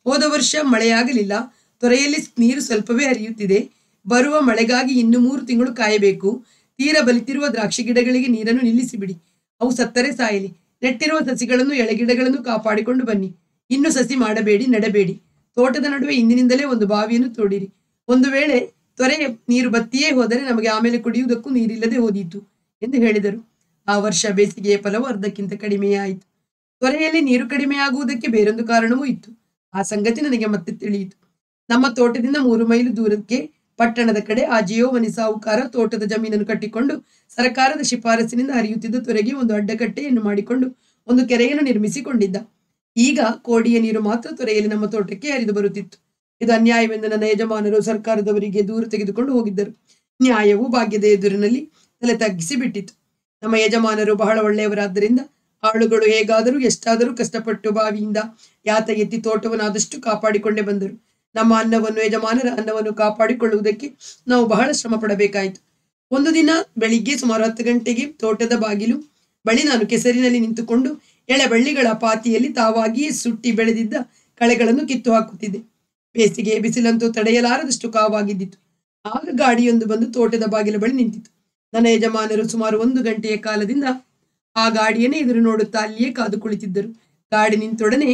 ಹೋದ ವರ್ಷ ಮಳೆಯಾಗಲಿಲ್ಲ ತೊರೆಯಲ್ಲಿ ನೀರು ಸ್ವಲ್ಪವೇ ಹರಿಯುತ್ತಿದೆ ಬರುವ ಮಳೆಗಾಗಿ ಇನ್ನು ಮೂರು ತಿಂಗಳು ಕಾಯಬೇಕು ತೀರ ಬಲಿತಿರುವ ದ್ರಾಕ್ಷಿ ಗಿಡಗಳಿಗೆ ನೀರನ್ನು ನಿಲ್ಲಿಸಿಬಿಡಿ ಅವು ಸತ್ತರೆ ಸಾಯಲಿ ನೆಟ್ಟಿರುವ ಸಸಿಗಳನ್ನು ಎಳೆಗಿಡಗಳನ್ನು ಕಾಪಾಡಿಕೊಂಡು ಬನ್ನಿ ಇನ್ನು ಸಸಿ ಮಾಡಬೇಡಿ ನೆಡಬೇಡಿ ತೋಟದ ನಡುವೆ ಇಂದಿನಿಂದಲೇ ಒಂದು ಬಾವಿಯನ್ನು ತೋಡಿರಿ ಒಂದು ವೇಳೆ ತೊರೆಯ ನೀರು ಬತ್ತಿಯೇ ಹೋದರೆ ನಮಗೆ ಆಮೇಲೆ ಕುಡಿಯುವುದಕ್ಕೂ ನೀರಿಲ್ಲದೆ ಹೋದೀತು ಎಂದು ಹೇಳಿದರು ಆ ವರ್ಷ ಬೇಸಿಗೆಯ ಫಲವು ಅರ್ಧಕ್ಕಿಂತ ಕಡಿಮೆಯಾಯಿತು ತೊರೆಯಲ್ಲಿ ನೀರು ಕಡಿಮೆಯಾಗುವುದಕ್ಕೆ ಬೇರೊಂದು ಕಾರಣವೂ ಇತ್ತು ಆ ಸಂಗತಿ ನನಗೆ ಮತ್ತೆ ತಿಳಿಯಿತು ನಮ್ಮ ತೋಟದಿಂದ ಮೂರು ಮೈಲು ದೂರಕ್ಕೆ ಪಟ್ಟಣದ ಕಡೆ ಆ ಜಿಯೋವನಿ ಸಾಹುಕಾರ ತೋಟದ ಜಮೀನನ್ನು ಕಟ್ಟಿಕೊಂಡು ಸರಕಾರದ ಶಿಫಾರಸಿನಿಂದ ಹರಿಯುತ್ತಿದ್ದ ತೊರೆಗೆ ಒಂದು ಅಡ್ಡಕಟ್ಟೆಯನ್ನು ಮಾಡಿಕೊಂಡು ಒಂದು ಕೆರೆಯನ್ನು ನಿರ್ಮಿಸಿಕೊಂಡಿದ್ದ ಈಗ ಕೋಡಿಯ ನೀರು ಮಾತ್ರ ತೊರೆಯಲ್ಲಿ ನಮ್ಮ ತೋಟಕ್ಕೆ ಹರಿದು ಬರುತ್ತಿತ್ತು ಇದು ಅನ್ಯಾಯವೆಂದು ನನ್ನ ಯಜಮಾನರು ಸರ್ಕಾರದವರಿಗೆ ದೂರು ತೆಗೆದುಕೊಂಡು ಹೋಗಿದ್ದರು ನ್ಯಾಯವು ಭಾಗ್ಯದ ಎದುರಿನಲ್ಲಿ ತಲೆ ತಗ್ಗಿಸಿ ಬಿಟ್ಟಿತು ನಮ್ಮ ಯಜಮಾನರು ಬಹಳ ಒಳ್ಳೆಯವರಾದ್ದರಿಂದ ಆಳುಗಳು ಹೇಗಾದರೂ ಎಷ್ಟಾದರೂ ಕಷ್ಟಪಟ್ಟು ಬಾವಿಯಿಂದ ಯಾತ ಎತ್ತಿ ತೋಟವನ್ನು ಆದಷ್ಟು ಕಾಪಾಡಿಕೊಂಡೇ ಬಂದರು ನಮ್ಮ ಅನ್ನವನ್ನು ಯಜಮಾನರ ಅನ್ನವನ್ನು ಕಾಪಾಡಿಕೊಳ್ಳುವುದಕ್ಕೆ ನಾವು ಬಹಳ ಶ್ರಮ ಪಡಬೇಕಾಯಿತು ಒಂದು ದಿನ ಬೆಳಿಗ್ಗೆ ಸುಮಾರು ಹತ್ತು ಗಂಟೆಗೆ ತೋಟದ ಬಾಗಿಲು ಬಳಿ ನಾನು ಕೆಸರಿನಲ್ಲಿ ನಿಂತುಕೊಂಡು ಎಳೆ ಬಳ್ಳಿಗಳ ಪಾತಿಯಲ್ಲಿ ತಾವಾಗಿಯೇ ಸುಟ್ಟಿ ಬೆಳೆದಿದ್ದ ಕಳೆಗಳನ್ನು ಕಿತ್ತು ಹಾಕುತ್ತಿದ್ದೆ ಬೇಸಿಗೆ ಬಿಸಿಲಂತೂ ತಡೆಯಲಾರದಷ್ಟು ಕಾವಾಗಿದ್ದಿತು ಆಗ ಗಾಡಿಯೊಂದು ಬಂದು ತೋಟದ ಬಾಗಿಲ ಬಳಿ ನಿಂತಿತು ನನ್ನ ಯಜಮಾನರು ಸುಮಾರು ಒಂದು ಗಂಟೆಯ ಕಾಲದಿಂದ ಆ ಗಾಡಿಯನ್ನೇ ಎದುರು ನೋಡುತ್ತಾ ಅಲ್ಲಿಯೇ ಕಾದು ಕುಳಿತಿದ್ದರು ಗಾಡಿ ನಿಂತೊಡನೆ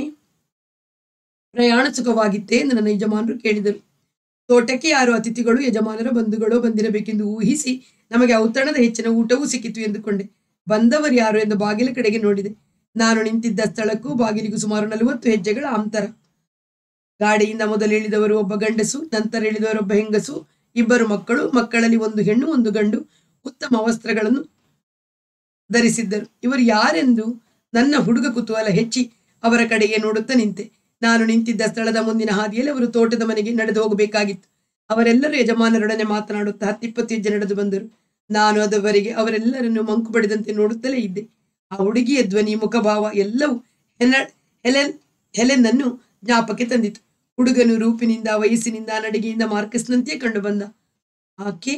ಪ್ರಯಾಣ ಸುಖವಾಗಿತ್ತೇ ಎಂದು ನನ್ನ ಯಜಮಾನರು ಕೇಳಿದರು ತೋಟಕ್ಕೆ ಯಾರು ಅತಿಥಿಗಳು ಯಜಮಾನರ ಬಂಧುಗಳು ಬಂದಿರಬೇಕೆಂದು ಊಹಿಸಿ ನಮಗೆ ಔತಣದ ಹೆಚ್ಚಿನ ಊಟವೂ ಸಿಕ್ಕಿತು ಎಂದುಕೊಂಡೆ ಬಂದವರು ಯಾರು ಎಂದು ಬಾಗಿಲ ಕಡೆಗೆ ನೋಡಿದೆ ನಾನು ನಿಂತಿದ್ದ ಸ್ಥಳಕ್ಕೂ ಬಾಗಿಲಿಗೂ ಸುಮಾರು ನಲವತ್ತು ಹೆಜ್ಜೆಗಳ ಅಂತರ ಗಾಡಿಯಿಂದ ಮೊದಲು ಇಳಿದವರು ಒಬ್ಬ ಗಂಡಸು ನಂತರ ಇಳಿದವರೊಬ್ಬ ಹೆಂಗಸು ಇಬ್ಬರು ಮಕ್ಕಳು ಮಕ್ಕಳಲ್ಲಿ ಒಂದು ಹೆಣ್ಣು ಒಂದು ಗಂಡು ಉತ್ತಮ ವಸ್ತ್ರಗಳನ್ನು ಧರಿಸಿದ್ದರು ಇವರು ಯಾರೆಂದು ನನ್ನ ಹುಡುಗ ಕುತೂಹಲ ಹೆಚ್ಚಿ ಅವರ ಕಡೆಗೆ ನೋಡುತ್ತಾ ನಿಂತೆ ನಾನು ನಿಂತಿದ್ದ ಸ್ಥಳದ ಮುಂದಿನ ಹಾದಿಯಲ್ಲಿ ಅವರು ತೋಟದ ಮನೆಗೆ ನಡೆದು ಹೋಗಬೇಕಾಗಿತ್ತು ಅವರೆಲ್ಲರೂ ಯಜಮಾನರೊಡನೆ ಮಾತನಾಡುತ್ತಾ ಹತ್ತಿಪ್ಪತ್ತು ಹೆಜ್ಜೆ ನಡೆದು ಬಂದರು ನಾನು ಅದವರೆಗೆ ಅವರೆಲ್ಲರನ್ನು ಮಂಕು ಬಡಿದಂತೆ ನೋಡುತ್ತಲೇ ಇದ್ದೆ ಆ ಹುಡುಗಿಯ ಧ್ವನಿ ಮುಖಭಾವ ಎಲ್ಲವೂ ಹೆನ ಹೆಲೆನ್ ಹೆಲೆನನ್ನು ಜ್ಞಾಪಕ್ಕೆ ತಂದಿತು ಹುಡುಗನು ರೂಪಿನಿಂದ ವಯಸ್ಸಿನಿಂದ ನಡಿಗೆಯಿಂದ ಮಾರ್ಕಸ್ನಂತೆಯೇ ಕಂಡು ಬಂದ ಆಕೆ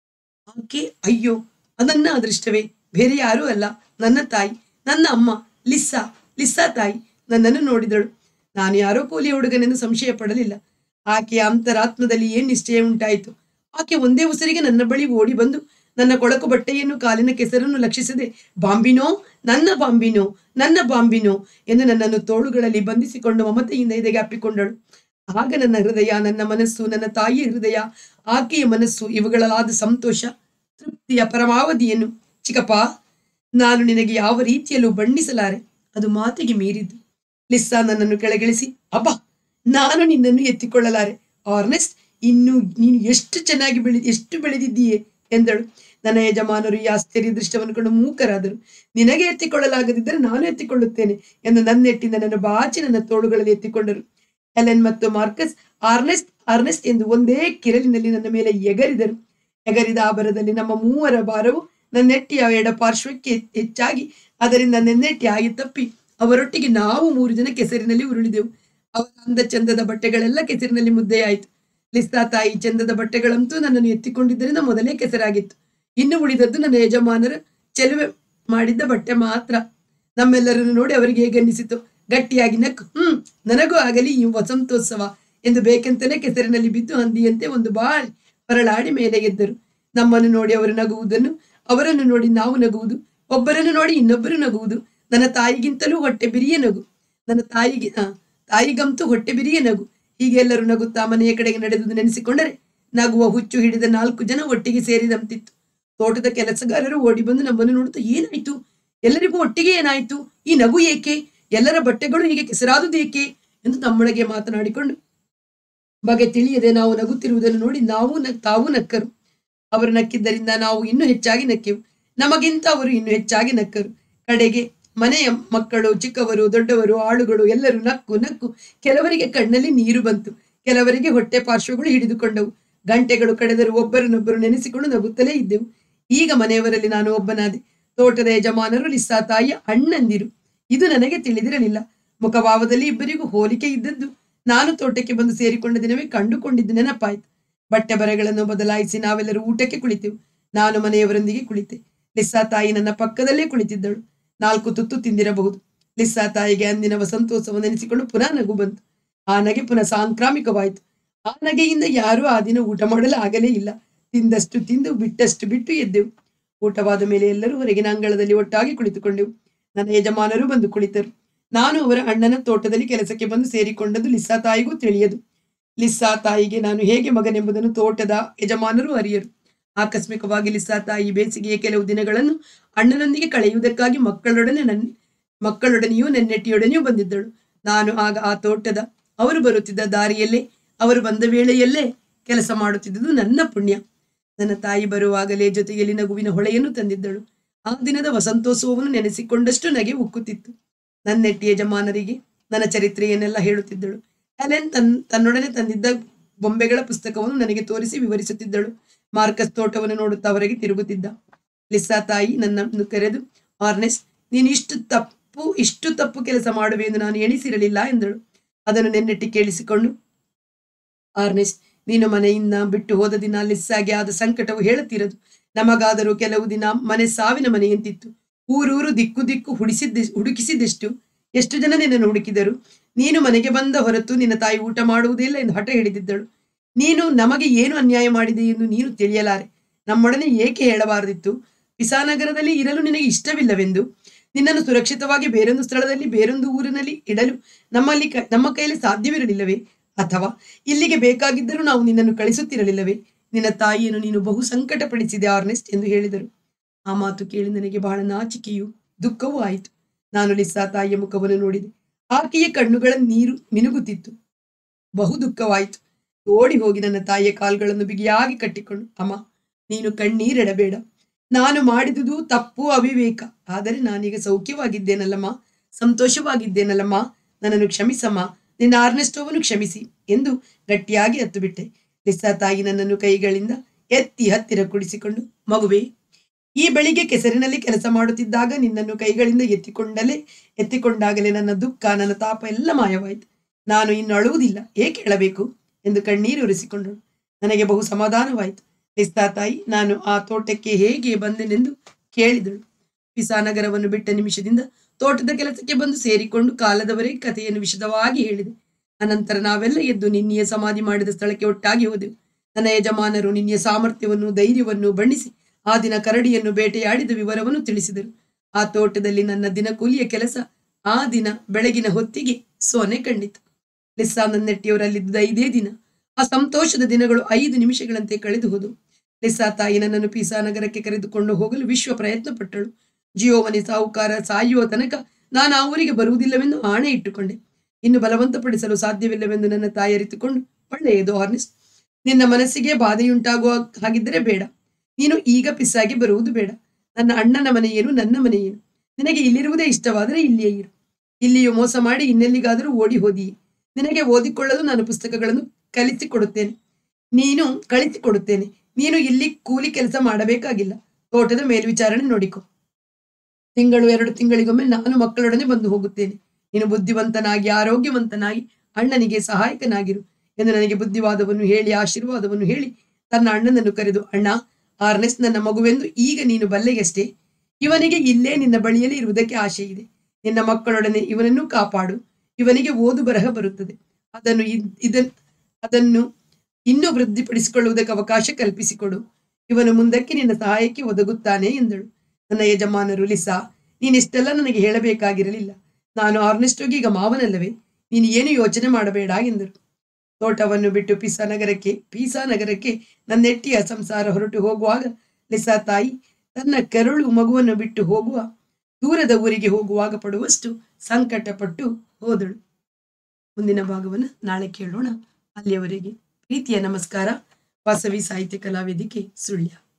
ಆಕೆ ಅಯ್ಯೋ ಅದನ್ನ ಅದೃಷ್ಟವೇ ಬೇರೆ ಯಾರೂ ಅಲ್ಲ ನನ್ನ ತಾಯಿ ನನ್ನ ಅಮ್ಮ ಲಿಸ್ಸಾ ಲಿಸ್ಸಾ ತಾಯಿ ನನ್ನನ್ನು ನೋಡಿದಳು ನಾನು ಯಾರೋ ಕೂಲಿ ಹುಡುಗನೆಂದು ಸಂಶಯ ಪಡಲಿಲ್ಲ ಆಕೆಯ ಅಂತರಾತ್ಮದಲ್ಲಿ ಏನ್ ನಿಶ್ಚಯ ಉಂಟಾಯಿತು ಆಕೆ ಒಂದೇ ಉಸಿರಿಗೆ ನನ್ನ ಬಳಿ ಓಡಿ ಬಂದು ನನ್ನ ಕೊಳಕು ಬಟ್ಟೆಯನ್ನು ಕಾಲಿನ ಕೆಸರನ್ನು ಲಕ್ಷಿಸದೆ ಬಾಂಬಿನೋ ನನ್ನ ಬಾಂಬಿನೋ ನನ್ನ ಬಾಂಬಿನೋ ಎಂದು ನನ್ನನ್ನು ತೋಳುಗಳಲ್ಲಿ ಬಂಧಿಸಿಕೊಂಡು ಮಮತೆಯಿಂದ ಎದೆಗೆ ಅಪ್ಪಿಕೊಂಡಳು ಆಗ ನನ್ನ ಹೃದಯ ನನ್ನ ಮನಸ್ಸು ನನ್ನ ತಾಯಿಯ ಹೃದಯ ಆಕೆಯ ಮನಸ್ಸು ಇವುಗಳಾದ ಸಂತೋಷ ತೃಪ್ತಿಯ ಪರಮಾವಧಿಯನ್ನು ಚಿಕ್ಕಪ್ಪ ನಾನು ನಿನಗೆ ಯಾವ ರೀತಿಯಲ್ಲೂ ಬಣ್ಣಿಸಲಾರೆ ಅದು ಮಾತಿಗೆ ಮೀರಿದ್ದು ಲಿಸ್ಸಾ ನನ್ನನ್ನು ಕೆಳಗಿಳಿಸಿ ಅಬ್ಬ ನಾನು ನಿನ್ನನ್ನು ಎತ್ತಿಕೊಳ್ಳಲಾರೆ ಆರ್ನೆಸ್ಟ್ ಇನ್ನು ನೀನು ಎಷ್ಟು ಚೆನ್ನಾಗಿ ಬೆಳೆ ಎಷ್ಟು ಬೆಳೆದಿದ್ದೀಯೆ ಎಂದಳು ನನ್ನ ಯಜಮಾನರು ಈ ಆಶ್ಚರ್ಯ ದೃಶ್ಯವನ್ನು ಕಂಡು ಮೂಕರಾದರು ನಿನಗೆ ಎತ್ತಿಕೊಳ್ಳಲಾಗದಿದ್ದರೆ ನಾನು ಎತ್ತಿಕೊಳ್ಳುತ್ತೇನೆ ಎಂದು ನನ್ನೆಟ್ಟಿ ನನ್ನನ್ನು ಬಾಚಿ ನನ್ನ ತೋಳುಗಳಲ್ಲಿ ಎತ್ತಿಕೊಂಡರು ಹೆಲೆನ್ ಮತ್ತು ಮಾರ್ಕಸ್ ಆರ್ನೆಸ್ಟ್ ಆರ್ನೆಸ್ಟ್ ಎಂದು ಒಂದೇ ಕಿರಲಿನಲ್ಲಿ ನನ್ನ ಮೇಲೆ ಎಗರಿದರು ಎಗರಿದ ಆ ಬರದಲ್ಲಿ ನಮ್ಮ ಮೂವರ ಭಾರವು ನನ್ನೆಟ್ಟಿಯ ಎಡ ಪಾರ್ಶ್ವಕ್ಕೆ ಹೆಚ್ಚಾಗಿ ಅದರಿಂದ ನೆನ್ನೆಟ್ಟಿ ಆಗಿ ತಪ್ಪಿ ಅವರೊಟ್ಟಿಗೆ ನಾವು ಮೂರು ಜನ ಕೆಸರಿನಲ್ಲಿ ಉರುಳಿದೆವು ಅವರ ಅಂದ ಚಂದದ ಬಟ್ಟೆಗಳೆಲ್ಲ ಕೆಸರಿನಲ್ಲಿ ಮುದ್ದೆಯಾಯಿತು ಲಿಸ್ತಾ ತಾಯಿ ಚಂದದ ಬಟ್ಟೆಗಳಂತೂ ನನ್ನನ್ನು ಎತ್ತಿಕೊಂಡಿದ್ದರಿಂದ ಮೊದಲೇ ಕೆಸರಾಗಿತ್ತು ಇನ್ನು ಉಳಿದದ್ದು ನನ್ನ ಯಜಮಾನರ ಚೆಲುವೆ ಮಾಡಿದ್ದ ಬಟ್ಟೆ ಮಾತ್ರ ನಮ್ಮೆಲ್ಲರನ್ನು ನೋಡಿ ಅವರಿಗೆ ಹೇಗನ್ನಿಸಿತು ಗಟ್ಟಿಯಾಗಿ ನಕ್ಕು ಹ್ಮ್ ನನಗೂ ಆಗಲಿ ಈ ವಸಂತೋತ್ಸವ ಎಂದು ಬೇಕೆಂತಲೇ ಕೆಸರಿನಲ್ಲಿ ಬಿದ್ದು ಹಂದಿಯಂತೆ ಒಂದು ಬಾಳ್ ಹೊರಳಾಡಿ ಮೇಲೆ ಎದ್ದರು ನಮ್ಮನ್ನು ನೋಡಿ ಅವರು ನಗುವುದನ್ನು ಅವರನ್ನು ನೋಡಿ ನಾವು ನಗುವುದು ಒಬ್ಬರನ್ನು ನೋಡಿ ಇನ್ನೊಬ್ಬರು ನಗುವುದು ನನ್ನ ತಾಯಿಗಿಂತಲೂ ಹೊಟ್ಟೆ ಬಿರಿಯ ನಗು ನನ್ನ ತಾಯಿಗೆ ಆ, ತಾಯಿಗಂತೂ ಹೊಟ್ಟೆ ಬಿರಿಯ ನಗು ಹೀಗೆ ಎಲ್ಲರೂ ನಗುತ್ತಾ ಮನೆಯ ಕಡೆಗೆ ನಡೆದುದು ನೆನೆಸಿಕೊಂಡರೆ ನಗುವ ಹುಚ್ಚು ಹಿಡಿದ ನಾಲ್ಕು ಜನ ಒಟ್ಟಿಗೆ ಸೇರಿದಂತಿತ್ತು ತೋಟದ ಕೆಲಸಗಾರರು ಓಡಿ ಬಂದು ನಮ್ಮನ್ನು ನೋಡುತ್ತಾ ಏನಾಯ್ತು ಎಲ್ಲರಿಗೂ ಒಟ್ಟಿಗೆ ಏನಾಯ್ತು ಈ ನಗು ಏಕೆ ಎಲ್ಲರ ಬಟ್ಟೆಗಳು ಹೀಗೆ ಕೆಸರಾದುದು ಏಕೆ ಎಂದು ತಮ್ಮೊಳಗೆ ಮಾತನಾಡಿಕೊಂಡು ಬಗೆ ತಿಳಿಯದೆ ನಾವು ನಗುತ್ತಿರುವುದನ್ನು ನೋಡಿ ನಾವು ನ ತಾವು ನಕ್ಕರು ಅವರು ನಕ್ಕಿದ್ದರಿಂದ ನಾವು ಇನ್ನೂ ಹೆಚ್ಚಾಗಿ ನಕ್ಕೆವು ನಮಗಿಂತ ಅವರು ಇನ್ನೂ ಹೆಚ್ಚಾಗಿ ನಕ್ಕರು ಕಡೆಗೆ ಮನೆಯ ಮಕ್ಕಳು ಚಿಕ್ಕವರು ದೊಡ್ಡವರು ಆಳುಗಳು ಎಲ್ಲರೂ ನಕ್ಕು ನಕ್ಕು ಕೆಲವರಿಗೆ ಕಣ್ಣಲ್ಲಿ ನೀರು ಬಂತು ಕೆಲವರಿಗೆ ಹೊಟ್ಟೆ ಪಾರ್ಶ್ವಗಳು ಹಿಡಿದುಕೊಂಡವು ಗಂಟೆಗಳು ಕಳೆದರೂ ಒಬ್ಬರನ್ನೊಬ್ಬರು ನೆನೆಸಿಕೊಂಡು ನಗುತ್ತಲೇ ಇದ್ದೆವು ಈಗ ಮನೆಯವರಲ್ಲಿ ನಾನು ಒಬ್ಬನಾದೆ ತೋಟದ ಯಜಮಾನರು ಲಿಸ್ಸಾ ತಾಯಿಯ ಅಣ್ಣಂದಿರು ಇದು ನನಗೆ ತಿಳಿದಿರಲಿಲ್ಲ ಮುಖಭಾವದಲ್ಲಿ ಇಬ್ಬರಿಗೂ ಹೋಲಿಕೆ ಇದ್ದದ್ದು ನಾನು ತೋಟಕ್ಕೆ ಬಂದು ಸೇರಿಕೊಂಡ ದಿನವೇ ಕಂಡುಕೊಂಡಿದ್ದು ನೆನಪಾಯ್ತು ಬಟ್ಟೆ ಬರೆಗಳನ್ನು ಬದಲಾಯಿಸಿ ನಾವೆಲ್ಲರೂ ಊಟಕ್ಕೆ ಕುಳಿತೆವು ನಾನು ಮನೆಯವರೊಂದಿಗೆ ಕುಳಿತೆ ಲಿಸ್ಸಾ ತಾಯಿ ನನ್ನ ಪಕ್ಕದಲ್ಲೇ ಕುಳಿತಿದ್ದಳು ನಾಲ್ಕು ತುತ್ತು ತಿಂದಿರಬಹುದು ಲಿಸ್ಸಾ ತಾಯಿಗೆ ಅಂದಿನ ವಸಂತೋತ್ಸವ ನೆನೆಸಿಕೊಂಡು ಪುನಃ ನಗು ಬಂತು ಆ ನಗೆ ಪುನಃ ಸಾಂಕ್ರಾಮಿಕವಾಯಿತು ಆ ನಗೆಯಿಂದ ಯಾರೂ ಆ ದಿನ ಊಟ ಮಾಡಲು ಆಗಲೇ ಇಲ್ಲ ತಿಂದಷ್ಟು ತಿಂದು ಬಿಟ್ಟಷ್ಟು ಬಿಟ್ಟು ಎದ್ದೆವು ಊಟವಾದ ಮೇಲೆ ಎಲ್ಲರೂ ಹೊರಗಿನ ಅಂಗಳದಲ್ಲಿ ಒಟ್ಟಾಗಿ ಕುಳಿತುಕೊಂಡೆವು ನನ್ನ ಯಜಮಾನರು ಬಂದು ಕುಳಿತರು ನಾನು ಅವರ ಅಣ್ಣನ ತೋಟದಲ್ಲಿ ಕೆಲಸಕ್ಕೆ ಬಂದು ಸೇರಿಕೊಂಡದ್ದು ಲಿಸ್ಸಾ ತಾಯಿಗೂ ತಿಳಿಯದು ಲಿಸ್ಸಾ ತಾಯಿಗೆ ನಾನು ಹೇಗೆ ಮಗನೆಂಬುದನ್ನು ತೋಟದ ಯಜಮಾನರು ಅರಿಯರು ಆಕಸ್ಮಿಕವಾಗಿ ಲಿಸ್ಸಾ ತಾಯಿ ಬೇಸಿಗೆಯ ಕೆಲವು ದಿನಗಳನ್ನು ಅಣ್ಣನೊಂದಿಗೆ ಕಳೆಯುವುದಕ್ಕಾಗಿ ಮಕ್ಕಳೊಡನೆ ನನ್ನ ಮಕ್ಕಳೊಡನೆಯೂ ನೆನ್ನೆಟ್ಟಿಯೊಡನೆಯೂ ಬಂದಿದ್ದಳು ನಾನು ಆಗ ಆ ತೋಟದ ಅವರು ಬರುತ್ತಿದ್ದ ದಾರಿಯಲ್ಲೇ ಅವರು ಬಂದ ವೇಳೆಯಲ್ಲೇ ಕೆಲಸ ಮಾಡುತ್ತಿದ್ದುದು ನನ್ನ ಪುಣ್ಯ ನನ್ನ ತಾಯಿ ಬರುವಾಗಲೇ ಜೊತೆಯಲ್ಲಿ ನಗುವಿನ ಹೊಳೆಯನ್ನು ತಂದಿದ್ದಳು ಆ ದಿನದ ವಸಂತೋತ್ಸವವನ್ನು ನೆನೆಸಿಕೊಂಡಷ್ಟು ನಗೆ ಉಕ್ಕುತ್ತಿತ್ತು ನನ್ನೆಟ್ಟಿ ಯಜಮಾನರಿಗೆ ನನ್ನ ಚರಿತ್ರೆಯನ್ನೆಲ್ಲ ಹೇಳುತ್ತಿದ್ದಳು ಹೆಲೆನ್ ತನ್ ತನ್ನೊಡನೆ ತಂದಿದ್ದ ಬೊಂಬೆಗಳ ಪುಸ್ತಕವನ್ನು ನನಗೆ ತೋರಿಸಿ ವಿವರಿಸುತ್ತಿದ್ದಳು ಮಾರ್ಕಸ್ ತೋಟವನ್ನು ನೋಡುತ್ತಾ ಅವರಿಗೆ ತಿರುಗುತ್ತಿದ್ದ ಲಿಸ್ಸಾ ತಾಯಿ ನನ್ನನ್ನು ಕರೆದು ಆರ್ನೆಸ್ ನೀನು ಇಷ್ಟು ತಪ್ಪು ಇಷ್ಟು ತಪ್ಪು ಕೆಲಸ ಮಾಡುವೆ ಎಂದು ನಾನು ಎಣಿಸಿರಲಿಲ್ಲ ಎಂದಳು ಅದನ್ನು ನೆನ್ನೆಟ್ಟಿ ಕೇಳಿಸಿಕೊಂಡು ಆರ್ನೆಸ್ ನೀನು ಮನೆಯಿಂದ ಬಿಟ್ಟು ಹೋದ ದಿನ ಲಿಸ್ಸಾಗೆ ಆದ ಸಂಕಟವು ಹೇಳುತ್ತಿರದು ನಮಗಾದರೂ ಕೆಲವು ದಿನ ಮನೆ ಸಾವಿನ ಮನೆಯಂತಿತ್ತು ಊರೂರು ದಿಕ್ಕು ದಿಕ್ಕು ಹುಡಿಸಿದ್ದ ಹುಡುಕಿಸಿದೆಷ್ಟು ಎಷ್ಟು ಜನ ನಿನ್ನನ್ನು ಹುಡುಕಿದರು ನೀನು ಮನೆಗೆ ಬಂದ ಹೊರತು ನಿನ್ನ ತಾಯಿ ಊಟ ಮಾಡುವುದಿಲ್ಲ ಎಂದು ಹಠ ಹಿಡಿದಿದ್ದಳು ನೀನು ನಮಗೆ ಏನು ಅನ್ಯಾಯ ಮಾಡಿದೆ ಎಂದು ನೀನು ತಿಳಿಯಲಾರೆ ನಮ್ಮೊಡನೆ ಏಕೆ ಹೇಳಬಾರದಿತ್ತು ಪಿಸಾನಗರದಲ್ಲಿ ಇರಲು ನಿನಗೆ ಇಷ್ಟವಿಲ್ಲವೆಂದು ನಿನ್ನನ್ನು ಸುರಕ್ಷಿತವಾಗಿ ಬೇರೊಂದು ಸ್ಥಳದಲ್ಲಿ ಬೇರೊಂದು ಊರಿನಲ್ಲಿ ಇಡಲು ನಮ್ಮಲ್ಲಿ ಕ- ನಮ್ಮ ಕೈಯಲ್ಲಿ ಸಾಧ್ಯವಿರಲಿಲ್ಲವೇ ಅಥವಾ ಇಲ್ಲಿಗೆ ಬೇಕಾಗಿದ್ದರೂ ನಾವು ನಿನ್ನನ್ನು ಕಳಿಸುತ್ತಿರಲಿಲ್ಲವೇ ನಿನ್ನ ತಾಯಿಯನ್ನು ನೀನು ಬಹು ಸಂಕಟಪಡಿಸಿದೆ ಆರ್ನೆಸ್ಟ್ ಎಂದು ಹೇಳಿದರು ಆ ಮಾತು ಕೇಳಿ ನನಗೆ ಬಹಳ ನಾಚಿಕೆಯೂ ದುಃಖವೂ ಆಯಿತು ನಾನು ಲಿಸ್ಸಾ ತಾಯಿಯ ಮುಖವನ್ನು ನೋಡಿದೆ ಆಕೆಯ ಕಣ್ಣುಗಳ ನೀರು ಮಿನುಗುತ್ತಿತ್ತು ಬಹು ದುಃಖವಾಯಿತು ಓಡಿ ಹೋಗಿ ನನ್ನ ತಾಯಿಯ ಕಾಲ್ಗಳನ್ನು ಬಿಗಿಯಾಗಿ ಕಟ್ಟಿಕೊಂಡು ಅಮ್ಮ ನೀನು ಕಣ್ಣೀರೆಡಬೇಡ ನಾನು ಮಾಡಿದುದು ತಪ್ಪು ಅವಿವೇಕ ಆದರೆ ನಾನೀಗ ಸೌಖ್ಯವಾಗಿದ್ದೇನಲ್ಲಮ್ಮ ಸಂತೋಷವಾಗಿದ್ದೇನಲ್ಲಮ್ಮ ನನ್ನನ್ನು ಕ್ಷಮಿಸಮ್ಮ ನಿನ್ನ ಆರ್ನೆಸ್ಟೋವನ್ನು ಕ್ಷಮಿಸಿ ಎಂದು ಗಟ್ಟಿಯಾಗಿ ಹತ್ತು ಬಿಟ್ಟೆ ಲಿಸ್ಸಾ ತಾಯಿ ನನ್ನನ್ನು ಕೈಗಳಿಂದ ಎತ್ತಿ ಹತ್ತಿರ ಕುಡಿಸಿಕೊಂಡು ಮಗುವೆ ಈ ಬೆಳಿಗ್ಗೆ ಕೆಸರಿನಲ್ಲಿ ಕೆಲಸ ಮಾಡುತ್ತಿದ್ದಾಗ ನಿನ್ನನ್ನು ಕೈಗಳಿಂದ ಎತ್ತಿಕೊಂಡಲೇ ಎತ್ತಿಕೊಂಡಾಗಲೇ ನನ್ನ ದುಃಖ ನನ್ನ ತಾಪ ಎಲ್ಲ ಮಾಯವಾಯಿತು ನಾನು ಇನ್ನು ಅಳುವುದಿಲ್ಲ ಏಕೆ ಹೇಳಬೇಕು ಎಂದು ಕಣ್ಣೀರು ಒರೆಸಿಕೊಂಡಳು ನನಗೆ ಬಹು ಸಮಾಧಾನವಾಯಿತು ಲಿಸ್ತಾ ತಾಯಿ ನಾನು ಆ ತೋಟಕ್ಕೆ ಹೇಗೆ ಬಂದೆನೆಂದು ಕೇಳಿದಳು ಪಿಸಾನಗರವನ್ನು ಬಿಟ್ಟ ನಿಮಿಷದಿಂದ ತೋಟದ ಕೆಲಸಕ್ಕೆ ಬಂದು ಸೇರಿಕೊಂಡು ಕಾಲದವರೆಗೆ ಕಥೆಯನ್ನು ವಿಶದವಾಗಿ ಹೇಳಿದೆ ಅನಂತರ ನಾವೆಲ್ಲ ಎದ್ದು ನಿನ್ನೆಯ ಸಮಾಧಿ ಮಾಡಿದ ಸ್ಥಳಕ್ಕೆ ಒಟ್ಟಾಗಿ ಹೋದೆವು ನನ್ನ ಯಜಮಾನರು ನಿನ್ನೆಯ ಸಾಮರ್ಥ್ಯವನ್ನು ಧೈರ್ಯವನ್ನು ಬಣ್ಣಿಸಿ ಆ ದಿನ ಕರಡಿಯನ್ನು ಬೇಟೆಯಾಡಿದ ವಿವರವನ್ನು ತಿಳಿಸಿದರು ಆ ತೋಟದಲ್ಲಿ ನನ್ನ ದಿನಕೂಲಿಯ ಕೆಲಸ ಆ ದಿನ ಬೆಳಗಿನ ಹೊತ್ತಿಗೆ ಸೊನೆ ಕಂಡಿತು ಲಿಸ್ಸಾ ನನ್ನೆಟ್ಟಿಯವರಲ್ಲಿದ್ದ ಐದೇ ದಿನ ಆ ಸಂತೋಷದ ದಿನಗಳು ಐದು ನಿಮಿಷಗಳಂತೆ ಕಳೆದು ಹೋದವು ಲಿಸ್ಸಾ ತಾಯಿ ನನ್ನನ್ನು ಪೀಸಾ ನಗರಕ್ಕೆ ಕರೆದುಕೊಂಡು ಹೋಗಲು ವಿಶ್ವ ಪ್ರಯತ್ನ ಪಟ್ಟಳು ಜಿಯೋಮನಿ ಸಾಹುಕಾರ ಸಾಯುವ ತನಕ ನಾನು ಆ ಊರಿಗೆ ಬರುವುದಿಲ್ಲವೆಂದು ಆಣೆ ಇಟ್ಟುಕೊಂಡೆ ಇನ್ನು ಬಲವಂತಪಡಿಸಲು ಸಾಧ್ಯವಿಲ್ಲವೆಂದು ನನ್ನ ತಾಯಿ ಅರಿತುಕೊಂಡು ಒಳ್ಳೆಯದು ಹಾರ್ನೆಸ್ ನಿನ್ನ ಮನಸ್ಸಿಗೆ ಬಾಧೆಯುಂಟಾಗುವ ಹಾಗಿದ್ದರೆ ಬೇಡ ನೀನು ಈಗ ಪಿಸ್ಸಾಗಿ ಬರುವುದು ಬೇಡ ನನ್ನ ಅಣ್ಣನ ಮನೆ ಏನು ನನ್ನ ಮನೆ ಏನು ನಿನಗೆ ಇಲ್ಲಿರುವುದೇ ಇಷ್ಟವಾದರೆ ಇಲ್ಲಿಯೇ ಇರು ಇಲ್ಲಿಯೂ ಮೋಸ ಮಾಡಿ ಇನ್ನೆಲ್ಲಿಗಾದರೂ ಓಡಿ ಹೋದಿಯೇ ನಿನಗೆ ಓದಿಕೊಳ್ಳಲು ನಾನು ಪುಸ್ತಕಗಳನ್ನು ಕಲಿಸಿಕೊಡುತ್ತೇನೆ ನೀನು ಕಳಿಸಿಕೊಡುತ್ತೇನೆ ನೀನು ಇಲ್ಲಿ ಕೂಲಿ ಕೆಲಸ ಮಾಡಬೇಕಾಗಿಲ್ಲ ತೋಟದ ಮೇಲ್ವಿಚಾರಣೆ ನೋಡಿಕೊ ತಿಂಗಳು ಎರಡು ತಿಂಗಳಿಗೊಮ್ಮೆ ನಾನು ಮಕ್ಕಳೊಡನೆ ಬಂದು ಹೋಗುತ್ತೇನೆ ನೀನು ಬುದ್ಧಿವಂತನಾಗಿ ಆರೋಗ್ಯವಂತನಾಗಿ ಅಣ್ಣನಿಗೆ ಸಹಾಯಕನಾಗಿರು ಎಂದು ನನಗೆ ಬುದ್ಧಿವಾದವನ್ನು ಹೇಳಿ ಆಶೀರ್ವಾದವನ್ನು ಹೇಳಿ ತನ್ನ ಅಣ್ಣನನ್ನು ಕರೆದು ಅಣ್ಣ ಆರ್ನೆಸ್ ನನ್ನ ಮಗುವೆಂದು ಈಗ ನೀನು ಬಲ್ಲೆಗಷ್ಟೇ ಇವನಿಗೆ ಇಲ್ಲೇ ನಿನ್ನ ಬಳಿಯಲ್ಲಿ ಇರುವುದಕ್ಕೆ ಆಶೆ ಇದೆ ನಿನ್ನ ಮಕ್ಕಳೊಡನೆ ಇವನನ್ನು ಕಾಪಾಡು ಇವನಿಗೆ ಓದು ಬರಹ ಬರುತ್ತದೆ ಅದನ್ನು ಇದ್- ಇದನ್ ಅದನ್ನು ಇನ್ನೂ ವೃದ್ಧಿಪಡಿಸಿಕೊಳ್ಳುವುದಕ್ಕೆ ಅವಕಾಶ ಕಲ್ಪಿಸಿಕೊಡು ಇವನು ಮುಂದಕ್ಕೆ ನಿನ್ನ ಸಹಾಯಕ್ಕೆ ಒದಗುತ್ತಾನೆ ಎಂದಳು ನನ್ನ ಯಜಮಾನರು ಲಿಸಾ ನೀನಿಷ್ಟೆಲ್ಲ ನನಗೆ ಹೇಳಬೇಕಾಗಿರಲಿಲ್ಲ ನಾನು ಆರ್ನೆಸ್ಟೋಗೆ ಈಗ ಮಾವನಲ್ಲವೇ ನೀನು ಏನು ಯೋಚನೆ ಮಾಡಬೇಡ ಎಂದರು ತೋಟವನ್ನು ಬಿಟ್ಟು ಪಿಸಾ ನಗರಕ್ಕೆ ಪೀಸಾ ನಗರಕ್ಕೆ ನನ್ನೆಟ್ಟಿಯ ಸಂಸಾರ ಹೊರಟು ಹೋಗುವಾಗ ಲಿಸಾ ತಾಯಿ ತನ್ನ ಕರುಳು ಮಗುವನ್ನು ಬಿಟ್ಟು ಹೋಗುವ ದೂರದ ಊರಿಗೆ ಹೋಗುವಾಗ ಪಡುವಷ್ಟು ಸಂಕಟಪಟ್ಟು ಹೋದಳು ಮುಂದಿನ ಭಾಗವನ್ನು ನಾಳೆ ಕೇಳೋಣ ಅಲ್ಲಿಯವರೆಗೆ ಪ್ರೀತಿಯ ನಮಸ್ಕಾರ ವಾಸವಿ ಸಾಹಿತ್ಯ ಕಲಾವೇದಿಕೆ ಸುಳ್ಯ